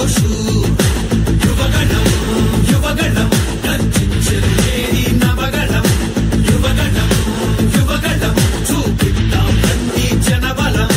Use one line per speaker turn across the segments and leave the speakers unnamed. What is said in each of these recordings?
జోషు యువగణం యువగణం గర్జించేది నవగణం యువగణం యువగణం చూపిద్దాం రండి జనబలం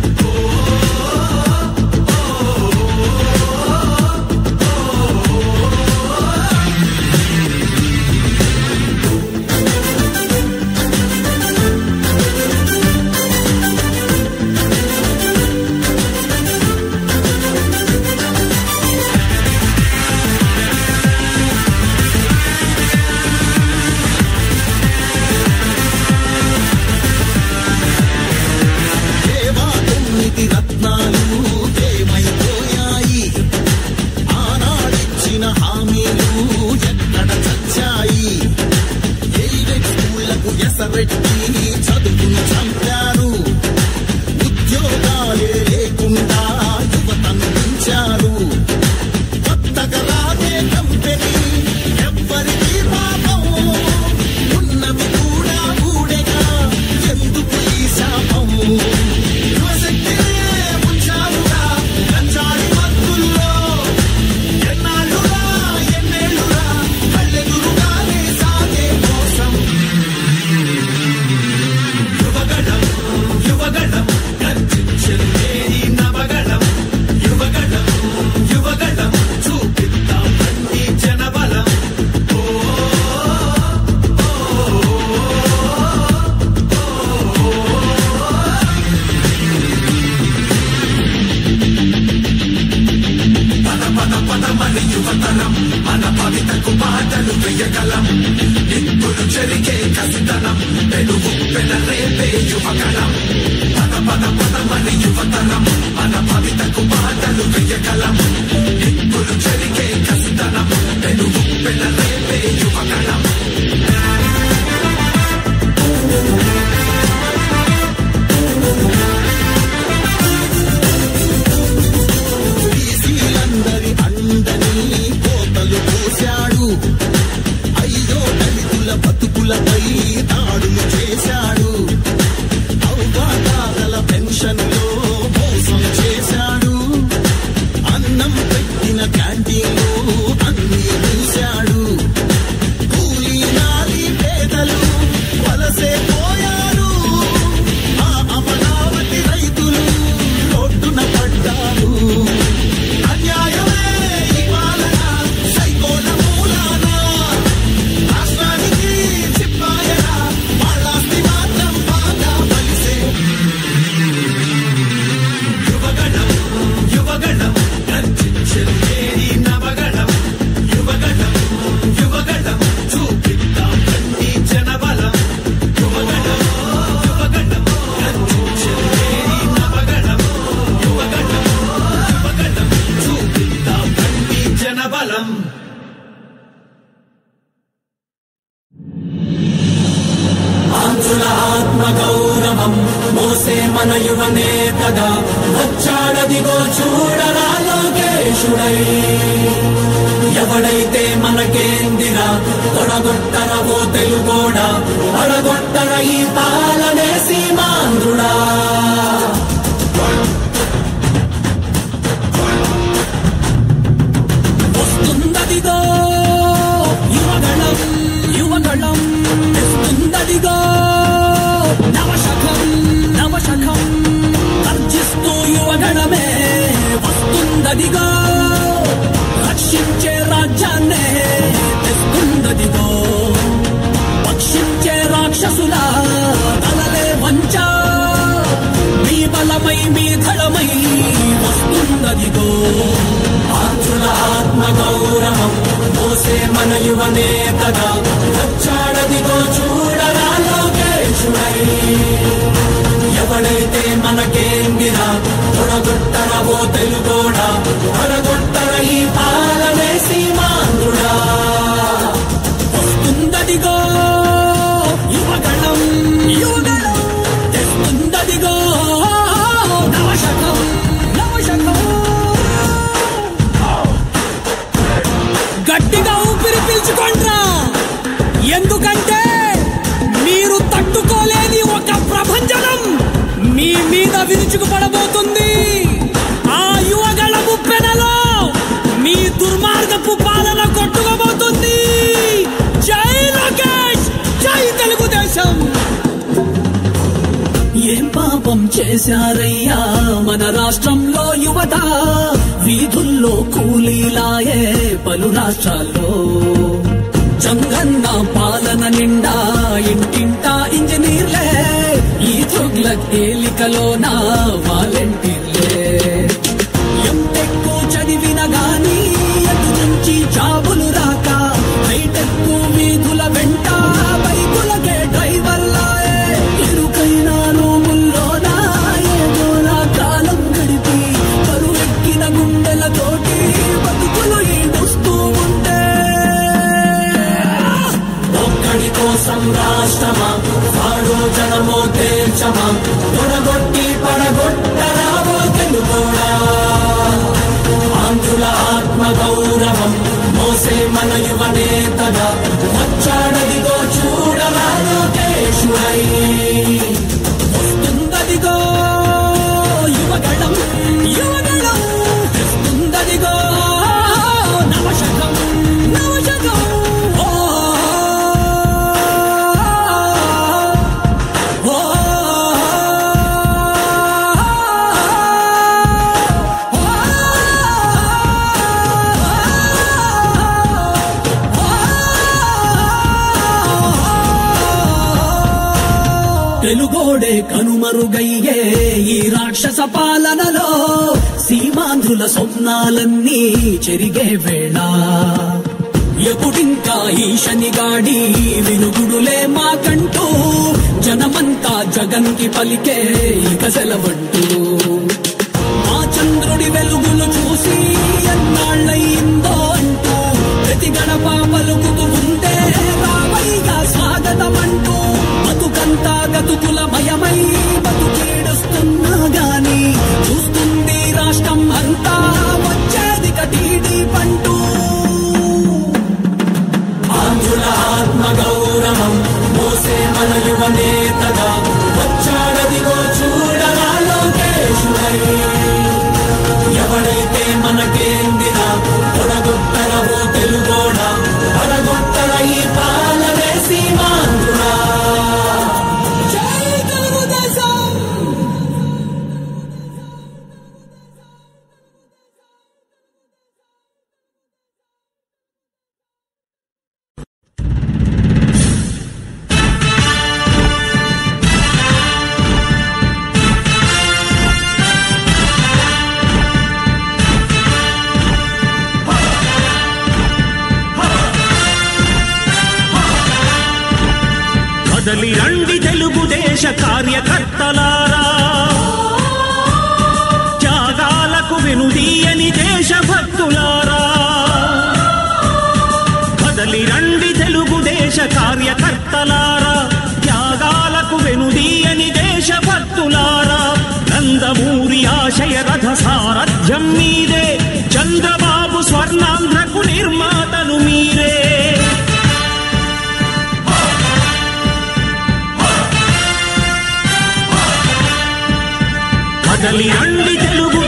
దేవా తొమ్మిది రత్నాలు ఏమైపోయాయి ఆనాడిచ్చిన హామీలు ఎక్కడ చచ్చాయి ఎయిడెడ్ స్కూళ్లకు ఎసరెట్టి చదువును చంపారు ఉద్యోగాలే లేకుండా యువతను పెంచారు కొత్తగా రాదే కంపెనీ ఎవ్వరికీ పాపం ఉన్నవి కూడా ఊడేగా ఎందుకు ఈ శాపం యువశక్తినే ఉంచారుగా గంజాయి మత్తుల్లో ఎన్నాళ్ళురా ఎన్నేళ్ళురా కళ్ళెదురుగానే సాగే మోసం యువగణం యువగణం గర్జించేది నవగణం యువగణం యువగణం చూపిద్దాం రండి జనబలం పద పద పదమని యువతరం మన భవితకు బాటలు వేయగలం నిప్పులు చెరిగే కసితనం పెనుగు పెనరేపే యువగణం పద పద పదమని యువతరం మన భవితకు బాటలు వేయగలం నిప్పులు చెరిగే కసితనం పెనుగు పెనరేపే యువగణం బీసీలందరి అండని కోతలు పోశాడు అయ్యో దళితుల బతుకులపై దాడులు చేశాడు అవగాదాతల పెన్షన్లో మోసం చేశాడు అన్నం పెట్టిన క్యాంటీన్లో అన్ని మూశాడు కూలీ నాలి పేదలు వలసే పోయారు ఆ అమరావతి రైతులు రోడ్డున పడ్డారు అన్యాయమే ఈ పాలన సైకోల మూలాన రాష్ట్రానికి చిప్పాయన వాళ్ళాస్తి మాత్రం బాగా బలిసే యువగణం యువగణం గర్జించేది నవగణం యువగణం యువగణం చూపిద్దాం రండి జనబలం యువగణం యువగణం గర్జించేది నవగణం యువగణం యువగణం చూపిద్దాం రండి జనబలం
ఆంధ్రుల ఆత్మ గౌరవం మోసే మన యువ నేతగా వచ్చాడదిగో చూడరా లోకేశుడై ఎవడైతే మనకేందిరా తొడగొట్టర ఓ తెలుగోడా అడగొట్టర ఈ పాలనే సీమాంధ్రుడా వస్తుందదిగో యువగళం యువగళం తెస్తుందదిగో నవశకం నవశకం గర్జిస్తూ యువగణమే వస్తుందదిగో రక్షించే రాజ్యాన్నే తెస్తుందదిగో పక్షించే రాక్షసుల తలలే వంచ మీ బలమై మీ ధళమై వస్తుందదిగో ఆంధ్రుల ఆత్మ గౌరవం మోసే మన యువ నేతగా వచ్చాడదిగో చూడరా లోకేశుడై ఎవడైతే మనకేందిరా తొడగొట్టర ఓ తెలుగోడా తొడగొట్టర ఈ పాలనే సీమాంధ్రుడా వస్తుందదిగో యువగణం యువగణం తెస్తుందదిగో నవశకం నవశకం గట్టిగా ఊపిరి పీల్చుకోండ్రా ఎందుకంటే మీరు తట్టుకోలేని ఒక ప్రభంజనం మీ మీద విరుచుకుపడబోతుంది ఆ యువగళ ముప్పెన చేశారయ్యా మన రాష్ట్రంలో యువత వీధుల్లో కూలీలాయే పలు రాష్ట్రాల్లో చంగన్న పాలన నిండా ఇంటింటా ఇంజనీర్లే ఈ తుగ్ల తేలికలోన వాలంటీర్లే ఎంటెక్కు చదివిన గాని ఎటు నుంచి జాబులు రాక హైటెక్కు వీధుల వెంట బైకులకే డ్రైవర్లాయే ఇరుకైన రూముల్లోన ఏదోలా కాలం గడిపి కరువెక్కిన గుండెలతోటి బతుకులు ఈడుస్తూ ఉంటే ఒక్కడి కోసం రాష్ట్రమా వాడో జనమో తేల్చమా తొడగొట్టి పడగొట్టరావో తెలుగోడా ఆంధ్రుల ఆత్మ గౌరవం మోసే మన యువ నేతగా వచ్చాడదిగో చూడరా లోకేశుడై వస్తుందదిగో యువగళం యువగళం వస్తుందదిగో నవశకం నవశకం ఓ ఓ తెలుగోడే కనుమరుగయ్యే ఈ రాక్షస పాలనలో సీమాంధ్రుల స్వప్నాలన్నీ చెరిగే వేళ ఎప్పుడింకా ఈ శనిగాడి వినుగుడులే మాకంటూ జనమంతా జగన్కి పలికే ఇక సెలవంటూ మా చంద్రుడి వెలుగులు చూసి ఎన్నాళ్ళయిందో అంటూ ప్రతి గడప పలుకుతూ ఉంటే రామయ్య స్వాగతమంటూ బతుకంతా గతుకుల మయమై బతుకేడుస్తున్నా గాని చూస్తుంది రాష్ట్రం అంతా వచ్చేది కటీడీ పంటూ ఆంధ్రుల ఆత్మ గౌరవం మోసే మన యువ నేతగా వచ్చాడదిగో చూడరా లోకేశుడై ఎవడైతే మనకేందిరా తొడగొట్టరవో తెలుగోడా పడగొట్టర ఈ పాలనే సీమాంధ్రుడా జై తెలుగుదేశం
కదలి రండి తెలుగుదేశ కార్యకర్తలారా త్యాగాలకు వెనుదీయని దేశభక్తులారా కదలి రండి తెలుగుదేశ కార్యకర్తలారా త్యాగాలకు వెనుదీయని దేశభక్తులారా నందమూరి ఆశయ రథ సారథ్యం మీదే చంద్రబాబు స్వర్ణాంధ్రకు నిర్మాతలు మీరే కదలి రండి తెలుగు